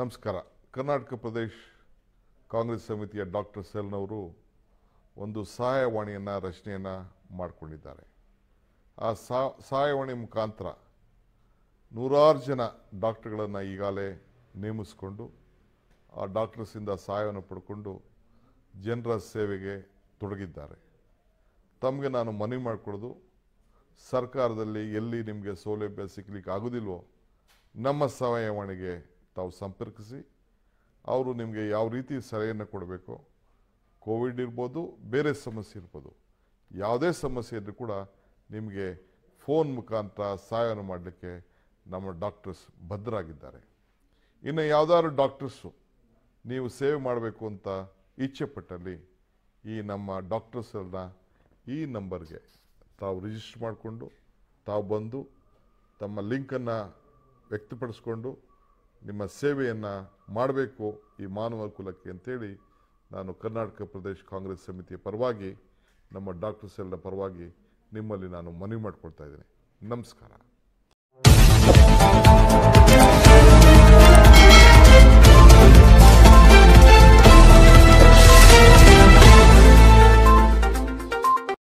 ನಮಸ್ಕಾರ ಕರ್ನಾಟಕ ಪ್ರದೇಶ್ ಕಾಂಗ್ರೆಸ್ ಸಮಿತಿಯ ಡಾಕ್ಟರ್ ಸೆಲ್ನವರು ಒಂದು ಸಹಾಯವಾಣಿಯನ್ನು ರಚನೆಯನ್ನು ಮಾಡಿಕೊಂಡಿದ್ದಾರೆ ಆ ಸಾ- ಸಹಾಯವಾಣಿ ಮುಖಾಂತರ ನೂರಾರು ಜನ ಡಾಕ್ಟರ್ಗಳನ್ನು ಈಗಾಗಲೇ ನೇಮಿಸಿಕೊಂಡು ಆ ಡಾಕ್ಟರ್ಸಿಂದ ಸಹಾಯವನ್ನು ಪಡ್ಕೊಂಡು ಜನರ ಸೇವೆಗೆ ತೊಡಗಿದ್ದಾರೆ ತಮಗೆ ನಾನು ಮನವಿ ಮಾಡಿಕೊಡೋದು ಸರ್ಕಾರದಲ್ಲಿ ಎಲ್ಲಿ ನಿಮಗೆ ಸೌಲಭ್ಯ ಸಿಗ್ಲಿಕ್ಕೆ ಆಗೋದಿಲ್ವೋ ನಮ್ಮ ಸಹಾಯವಾಣಿಗೆ ತಾವು ಸಂಪರ್ಕಿಸಿ ಅವರು ನಿಮಗೆ ಯಾವ ರೀತಿ ಸಲಹೆಯನ್ನು ಕೊಡಬೇಕು ಕೋವಿಡ್ ಇರ್ಬೋದು ಬೇರೆ ಸಮಸ್ಯೆ ಇರ್ಬೋದು ಯಾವುದೇ ಸಮಸ್ಯೆ ಇದ್ದರೂ ಕೂಡ ನಿಮಗೆ ಫೋನ್ ಮುಖಾಂತರ ಸಹಾಯವನ್ನು ಮಾಡಲಿಕ್ಕೆ ನಮ್ಮ ಡಾಕ್ಟರ್ಸ್ ಭದ್ರಾಗಿದ್ದಾರೆ ಇನ್ನು ಯಾವುದಾದ್ರು ಡಾಕ್ಟರ್ಸು ನೀವು ಸೇವೆ ಮಾಡಬೇಕು ಅಂತ ಇಚ್ಛೆ ಪಟ್ಟಲ್ಲಿ ಈ ನಮ್ಮ ಡಾಕ್ಟರ್ಸನ್ನ ಈ ನಂಬರ್ಗೆ ತಾವು ರಿಜಿಸ್ಟರ್ ಮಾಡಿಕೊಂಡು ತಾವು ಬಂದು ತಮ್ಮ ಲಿಂಕನ್ನು ವ್ಯಕ್ತಪಡಿಸ್ಕೊಂಡು ನಿಮ್ಮ ಸೇವೆಯನ್ನು ಮಾಡಬೇಕು ಈ ಮಾನವ ಕುಲಕ್ಕೆ ಅಂತೇಳಿ ನಾನು ಕರ್ನಾಟಕ ಪ್ರದೇಶ ಕಾಂಗ್ರೆಸ್ ಸಮಿತಿಯ ಪರವಾಗಿ ನಮ್ಮ ಡಾಕ್ಟರ್ಸ್ ಎಲ್ಲ ಪರವಾಗಿ ನಿಮ್ಮಲ್ಲಿ ನಾನು ಮನವಿ ಮಾಡ್ಕೊಳ್ತಾ ಇದ್ದೀನಿ ನಮಸ್ಕಾರ